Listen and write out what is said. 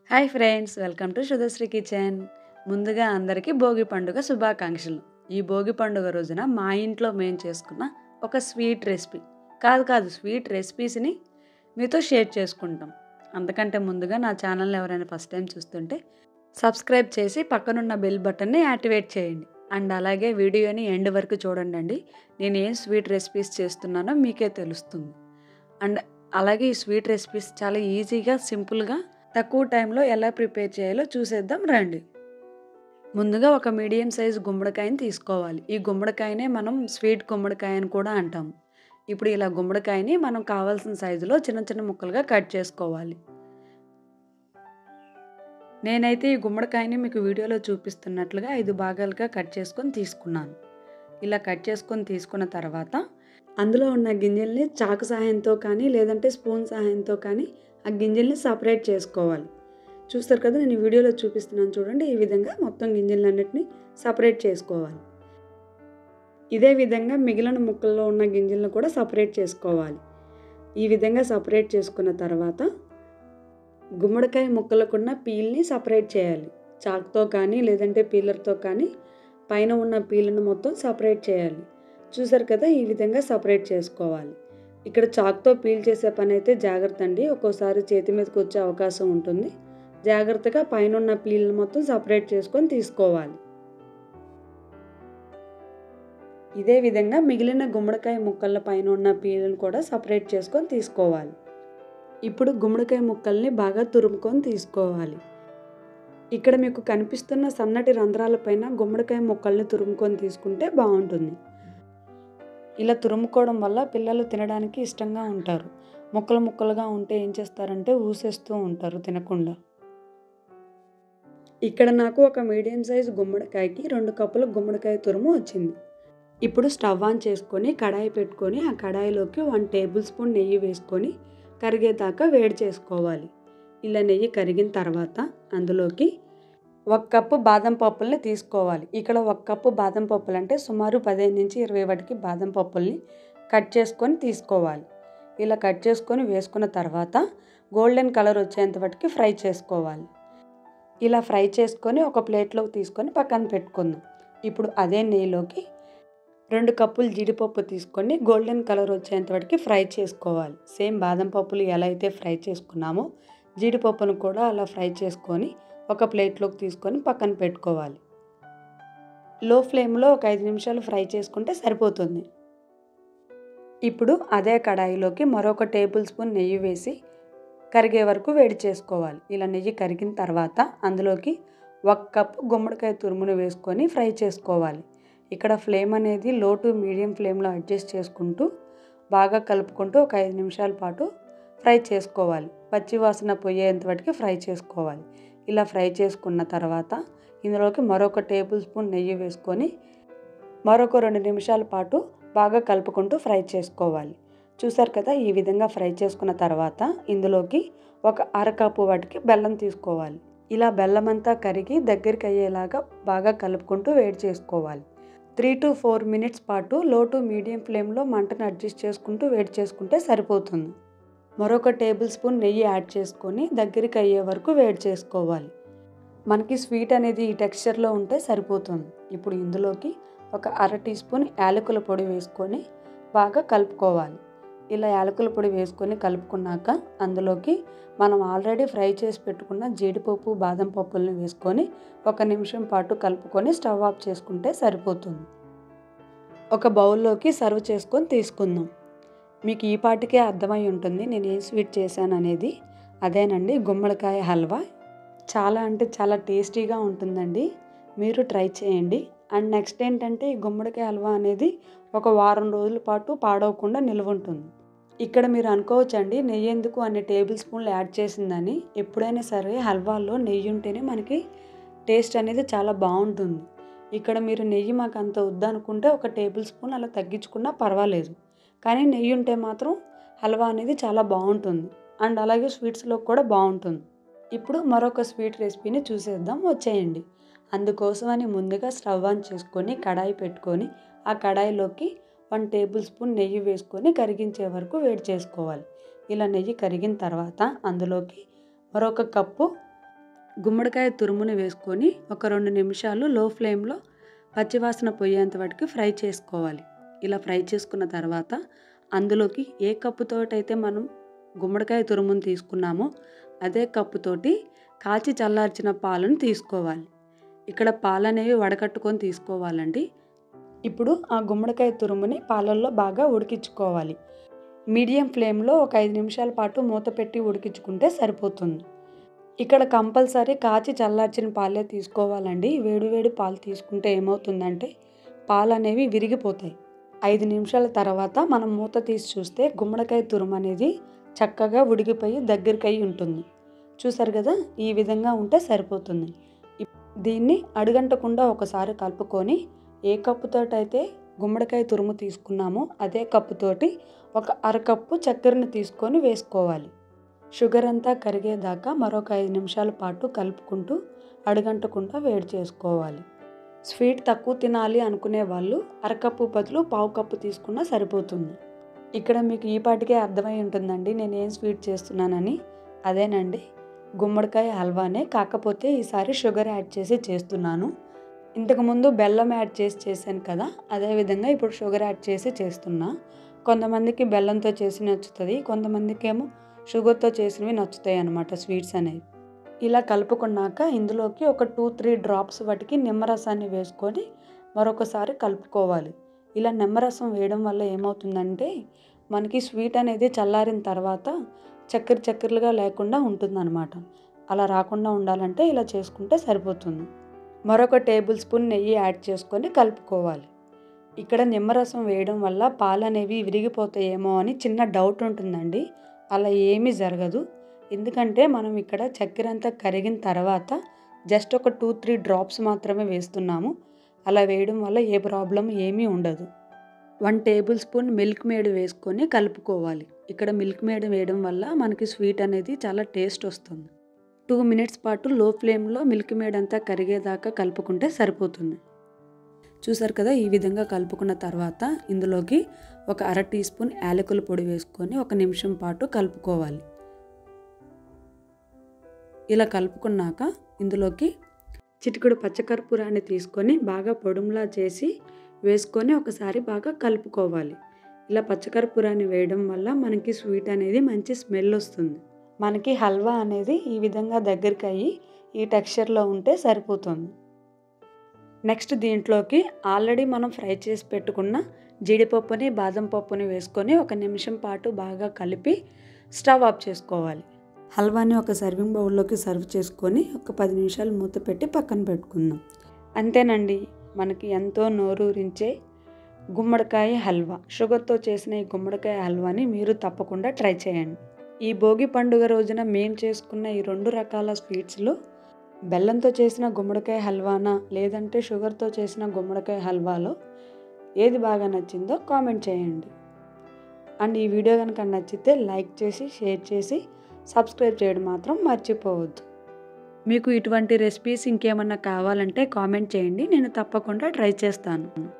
hi friends welcome to Shudhashri kitchen ముందుగా అందరికీ భోగి పండుగ శుభాకాంక్షలు ఈ భోగి పండుగ రోజున మా ఇంట్లో మేము చేసుకున్న ఒక స్వీట్ రెసిపీ కాదు కాదు స్వీట్ రెసిపీస్ని మీతో షేర్ చేసుకుంటాం అంతకంటే ముందుగా నా ఛానల్ని ఎవరైనా ఫస్ట్ టైం చూస్తుంటే సబ్స్క్రైబ్ చేసి పక్కనున్న బెల్ బటన్ని యాక్టివేట్ చేయండి అండ్ అలాగే వీడియోని ఎండ్ వరకు చూడండి అండి నేను ఏం స్వీట్ రెసిపీస్ చేస్తున్నానో మీకే తెలుస్తుంది అండ్ అలాగే ఈ స్వీట్ రెసిపీస్ చాలా ఈజీగా సింపుల్గా తక్కువ టైంలో ఎలా ప్రిపేర్ చేయాలో చూసేద్దాం రండి ముందుగా ఒక మీడియం సైజ్ గుమ్మడికాయని తీసుకోవాలి ఈ గుమ్మడికాయనే మనం స్వీట్ గుమ్మడికాయ అని కూడా అంటాము ఇప్పుడు ఇలా గుమ్మడికాయని మనం కావాల్సిన సైజులో చిన్న చిన్న ముక్కలుగా కట్ చేసుకోవాలి నేనైతే ఈ గుమ్మడికాయని మీకు వీడియోలో చూపిస్తున్నట్లుగా ఐదు భాగాలుగా కట్ చేసుకొని తీసుకున్నాను ఇలా కట్ చేసుకొని తీసుకున్న తర్వాత అందులో ఉన్న గింజల్ని చాకు సహాయంతో కానీ లేదంటే స్పూన్ సహాయంతో కానీ ఆ గింజల్ని సపరేట్ చేసుకోవాలి చూస్తారు కదా నేను ఈ వీడియోలో చూపిస్తున్నాను చూడండి ఈ విధంగా మొత్తం గింజలన్నిటిని సపరేట్ చేసుకోవాలి ఇదే విధంగా మిగిలిన ముక్కల్లో ఉన్న గింజలను కూడా సపరేట్ చేసుకోవాలి ఈ విధంగా సపరేట్ చేసుకున్న తర్వాత గుమ్మడికాయ ముక్కలకున్న పీల్ని సపరేట్ చేయాలి చాక్తో కానీ లేదంటే పీలర్తో కానీ పైన ఉన్న పీలను మొత్తం సపరేట్ చేయాలి చూసారు కదా ఈ విధంగా సపరేట్ చేసుకోవాలి ఇక్కడ చాక్తో పీల్ చేసే పని అయితే జాగ్రత్త అండి ఒక్కోసారి చేతి మీదకి వచ్చే అవకాశం ఉంటుంది జాగ్రత్తగా పైన ఉన్న పీల్ని మొత్తం సపరేట్ చేసుకొని తీసుకోవాలి ఇదే విధంగా మిగిలిన గుమ్మడికాయ ముక్కల పైన ఉన్న పీలను కూడా సపరేట్ చేసుకొని తీసుకోవాలి ఇప్పుడు గుమ్మడికాయ ముక్కల్ని బాగా తురుముకొని తీసుకోవాలి ఇక్కడ మీకు కనిపిస్తున్న సన్నటి రంధ్రాలపైన గుమ్మడికాయ ముక్కల్ని తురుముకొని తీసుకుంటే బాగుంటుంది ఇలా తురుముకోవడం వల్ల పిల్లలు తినడానికి ఇష్టంగా ఉంటారు ముక్కలు ముక్కలుగా ఉంటే ఏం చేస్తారంటే ఊసేస్తూ ఉంటారు తినకుండా ఇక్కడ నాకు ఒక మీడియం సైజ్ గుమ్మడికాయకి రెండు కప్పుల గుమ్మడికాయ తురుము వచ్చింది ఇప్పుడు స్టవ్ ఆన్ చేసుకొని కడాయి పెట్టుకొని ఆ కడాయిలోకి వన్ టేబుల్ స్పూన్ నెయ్యి వేసుకొని కరిగేదాకా వేడి చేసుకోవాలి ఇలా నెయ్యి కరిగిన తర్వాత అందులోకి ఒక కప్పు బాదం పప్పుల్ని తీసుకోవాలి ఇక్కడ ఒక కప్పు బాదం పప్పులు అంటే సుమారు పదిహేను నుంచి ఇరవై వాటికి బాదం పప్పుల్ని కట్ చేసుకొని తీసుకోవాలి ఇలా కట్ చేసుకొని వేసుకున్న తర్వాత గోల్డెన్ కలర్ వచ్చేంత వాటికి ఫ్రై చేసుకోవాలి ఇలా ఫ్రై చేసుకొని ఒక ప్లేట్లోకి తీసుకొని పక్కన పెట్టుకుందాం ఇప్పుడు అదే నెయ్యిలోకి రెండు కప్పులు జీడిపప్పు తీసుకొని గోల్డెన్ కలర్ వచ్చేంత వాటికి ఫ్రై చేసుకోవాలి సేమ్ బాదం పప్పులు ఎలా అయితే ఫ్రై చేసుకున్నామో జీడిపప్పును కూడా అలా ఫ్రై చేసుకొని ఒక ప్లేట్లోకి తీసుకొని పక్కన పెట్టుకోవాలి లో ఫ్లేమ్లో ఒక ఐదు నిమిషాలు ఫ్రై చేసుకుంటే సరిపోతుంది ఇప్పుడు అదే కడాయిలోకి మరొక టేబుల్ స్పూన్ నెయ్యి వేసి కరిగే వరకు వేడి చేసుకోవాలి ఇలా నెయ్యి కరిగిన తర్వాత అందులోకి ఒక కప్పు గుమ్మడికాయ తురుమును వేసుకొని ఫ్రై చేసుకోవాలి ఇక్కడ ఫ్లేమ్ అనేది లో టు మీడియం ఫ్లేమ్లో అడ్జస్ట్ చేసుకుంటూ బాగా కలుపుకుంటూ ఒక ఐదు నిమిషాల పాటు ఫ్రై చేసుకోవాలి పచ్చి వాసన పోయేంత వాటికి ఫ్రై చేసుకోవాలి ఇలా ఫ్రై చేసుకున్న తర్వాత ఇందులోకి మరొక టేబుల్ స్పూన్ నెయ్యి వేసుకొని మరొక రెండు నిమిషాల పాటు బాగా కలుపుకుంటూ ఫ్రై చేసుకోవాలి చూసారు కదా ఈ విధంగా ఫ్రై చేసుకున్న తర్వాత ఇందులోకి ఒక అరకప్పు వాటికి బెల్లం తీసుకోవాలి ఇలా బెల్లం అంతా కరిగి దగ్గరికి అయ్యేలాగా బాగా కలుపుకుంటూ వేడి చేసుకోవాలి త్రీ టు ఫోర్ మినిట్స్ పాటు లో టు మీడియం ఫ్లేమ్లో మంటను అడ్జస్ట్ చేసుకుంటూ వేడి చేసుకుంటే సరిపోతుంది మరొక టేబుల్ స్పూన్ నెయ్యి యాడ్ చేసుకొని దగ్గరికి అయ్యే వరకు వేడి చేసుకోవాలి మనకి స్వీట్ అనేది ఈ టెక్స్చర్లో ఉంటే సరిపోతుంది ఇప్పుడు ఇందులోకి ఒక అర టీ స్పూన్ యాలకుల పొడి వేసుకొని బాగా కలుపుకోవాలి ఇలా యాలకుల పొడి వేసుకొని కలుపుకున్నాక అందులోకి మనం ఆల్రెడీ ఫ్రై చేసి పెట్టుకున్న జీడిపప్పు బాదం పప్పులను వేసుకొని ఒక నిమిషం పాటు కలుపుకొని స్టవ్ ఆఫ్ చేసుకుంటే సరిపోతుంది ఒక బౌల్లోకి సర్వ్ చేసుకొని తీసుకుందాం మీకు ఈ పాటికే అర్థమై ఉంటుంది నేను ఏం స్వీట్ చేశాను అనేది అదేనండి గుమ్మడికాయ హల్వా చాలా అంటే చాలా టేస్టీగా ఉంటుందండి మీరు ట్రై చేయండి అండ్ నెక్స్ట్ ఏంటంటే ఈ గుమ్మడికాయ హల్వా అనేది ఒక వారం రోజుల పాటు పాడవకుండా నిల్వ ఉంటుంది ఇక్కడ మీరు అనుకోవచ్చండి నెయ్యి ఎందుకు అనే టేబుల్ స్పూన్లు యాడ్ చేసిందని ఎప్పుడైనా సరే హల్వాలో నెయ్యి ఉంటేనే మనకి టేస్ట్ అనేది చాలా బాగుంటుంది ఇక్కడ మీరు నెయ్యి మాకు అంత వద్దనుకుంటే ఒక టేబుల్ స్పూన్ అలా తగ్గించుకున్నా పర్వాలేదు కానీ నెయ్యి ఉంటే మాత్రం హల్వా అనేది చాలా బాగుంటుంది అండ్ అలాగే స్వీట్స్లో కూడా బాగుంటుంది ఇప్పుడు మరొక స్వీట్ రెసిపీని చూసేద్దాం వచ్చేయండి అందుకోసమని ముందుగా స్టవ్ ఆన్ చేసుకొని కడాయి పెట్టుకొని ఆ కడాయిలోకి వన్ టేబుల్ స్పూన్ నెయ్యి వేసుకొని కరిగించే వరకు వేడి చేసుకోవాలి ఇలా నెయ్యి కరిగిన తర్వాత అందులోకి మరొక కప్పు గుమ్మడికాయ తురుముని వేసుకొని ఒక రెండు నిమిషాలు లో ఫ్లేమ్లో పచ్చివాసన పోయేంత వరకు ఫ్రై చేసుకోవాలి ఇలా ఫ్రై చేసుకున్న తర్వాత అందులోకి ఏ కప్పుతోటైతే మనం గుమ్మడికాయ తురుమును తీసుకున్నామో అదే కప్పుతోటి కాచి చల్లార్చిన పాలను తీసుకోవాలి ఇక్కడ పాలు అనేవి వడకట్టుకొని తీసుకోవాలండి ఇప్పుడు ఆ గుమ్మడికాయ తురుముని పాలల్లో బాగా ఉడికించుకోవాలి మీడియం ఫ్లేమ్లో ఒక ఐదు నిమిషాల పాటు మూత పెట్టి ఉడికించుకుంటే సరిపోతుంది ఇక్కడ కంపల్సరీ కాచి చల్లార్చిన పాలే తీసుకోవాలండి వేడివేడి పాలు తీసుకుంటే ఏమవుతుందంటే పాలు అనేవి విరిగిపోతాయి ఐదు నిమిషాల తర్వాత మనం మూత తీసి చూస్తే గుమ్మడికాయ తురుము అనేది చక్కగా ఉడికిపోయి దగ్గరికి అయి ఉంటుంది చూసారు కదా ఈ విధంగా ఉంటే సరిపోతుంది దీన్ని అడుగంటకుండా ఒకసారి కలుపుకొని ఏ కప్పుతోటైతే గుమ్మడికాయ తురుము తీసుకున్నామో అదే కప్పుతోటి ఒక అరకప్పు చక్కెరని తీసుకొని వేసుకోవాలి షుగర్ అంతా కరిగేదాకా మరొక ఐదు నిమిషాల పాటు కలుపుకుంటూ అడుగంటకుండా వేడి చేసుకోవాలి స్వీట్ తక్కువ తినాలి అనుకునే వాళ్ళు అరకప్పు బదులు పావు కప్పు తీసుకున్నా సరిపోతుంది ఇక్కడ మీకు ఈ పాటికే అర్థమై ఉంటుందండి నేను ఏం స్వీట్ చేస్తున్నానని అదేనండి గుమ్మడికాయ హల్వానే కాకపోతే ఈసారి షుగర్ యాడ్ చేసి చేస్తున్నాను ఇంతకుముందు బెల్లం యాడ్ చేసి చేశాను కదా అదేవిధంగా ఇప్పుడు షుగర్ యాడ్ చేసి చేస్తున్నా కొంతమందికి బెల్లంతో చేసి నచ్చుతుంది కొంతమందికి ఏమో షుగర్తో చేసినవి నచ్చుతాయి అన్నమాట స్వీట్స్ అనేవి ఇలా కలుపుకున్నాక ఇందులోకి ఒక టూ త్రీ డ్రాప్స్ వాటికి నిమ్మరసాన్ని వేసుకొని మరొకసారి కలుపుకోవాలి ఇలా నిమ్మరసం వేయడం వల్ల ఏమవుతుందంటే మనకి స్వీట్ అనేది చల్లారిన తర్వాత చక్కెర చక్కెరలుగా లేకుండా ఉంటుందన్నమాట అలా రాకుండా ఉండాలంటే ఇలా చేసుకుంటే సరిపోతుంది మరొక టేబుల్ స్పూన్ నెయ్యి యాడ్ చేసుకొని కలుపుకోవాలి ఇక్కడ నిమ్మరసం వేయడం వల్ల పాలు అనేవి విరిగిపోతాయేమో అని చిన్న డౌట్ ఉంటుందండి అలా ఏమీ జరగదు ఎందుకంటే మనం ఇక్కడ చక్కెర అంతా కరిగిన తర్వాత జస్ట్ ఒక టూ త్రీ డ్రాప్స్ మాత్రమే వేస్తున్నాము అలా వేయడం వల్ల ఏ ప్రాబ్లం ఏమీ ఉండదు one tablespoon Milkmaid వేసుకొని కలుపుకోవాలి ఇక్కడ మిల్క్ మేడ్ వేయడం వల్ల మనకి స్వీట్ అనేది చాలా టేస్ట్ వస్తుంది టూ మినిట్స్ పాటు లో ఫ్లేమ్లో మిల్క్ మేడ్ అంతా కరిగేదాకా కలుపుకుంటే సరిపోతుంది చూసారు కదా ఈ విధంగా కలుపుకున్న తర్వాత ఇందులోకి ఒక అర టీ స్పూన్ యాలకుల పొడి వేసుకొని ఒక నిమిషం పాటు కలుపుకోవాలి ఇలా కలుపుకున్నాక ఇందులోకి చిటికెడు పచ్చకర్పూరాన్ని తీసుకొని బాగా పొడుములా చేసి వేసుకొని ఒకసారి బాగా కలుపుకోవాలి ఇలా పచ్చకర్పూరాన్ని వేయడం వల్ల మనకి స్వీట్ అనేది మంచి స్మెల్ వస్తుంది మనకి హల్వా అనేది ఈ విధంగా దగ్గరికి అయ్యి ఈ టెక్స్చర్లో ఉంటే సరిపోతుంది నెక్స్ట్ దీంట్లోకి ఆల్రెడీ మనం ఫ్రై చేసి పెట్టుకున్న జీడిపప్పుని బాదం పప్పుని వేసుకొని ఒక నిమిషం పాటు బాగా కలిపి స్టవ్ ఆఫ్ చేసుకోవాలి హల్వాని ఒక సర్వింగ్ బౌల్లోకి సర్వ్ చేసుకొని ఒక పది నిమిషాలు మూత పెట్టి పక్కన పెట్టుకుందాం అంతేనండి మనకి ఎంతో నోరూరించే గుమ్మడికాయ హల్వా షుగర్తో చేసిన ఈ గుమ్మడికాయ హల్వాని మీరు తప్పకుండా ట్రై చేయండి ఈ భోగి పండుగ రోజున మేము చేసుకున్న ఈ రెండు రకాల స్వీట్స్లో బెల్లంతో చేసిన గుమ్మడికాయ హల్వానా లేదంటే షుగర్తో చేసిన గుమ్మడికాయ హల్వాలో ఏది బాగా నచ్చిందో కామెంట్ చేయండి అండ్ ఈ వీడియో కనుక నచ్చితే లైక్ చేసి షేర్ చేసి సబ్స్క్రైబ్ చేయడం మాత్రం మర్చిపోవద్దు మీకు ఇటువంటి రెసిపీస్ ఇంకేమన్నా కావాలంటే కామెంట్ చేయండి నేను తప్పకుండా ట్రై చేస్తాను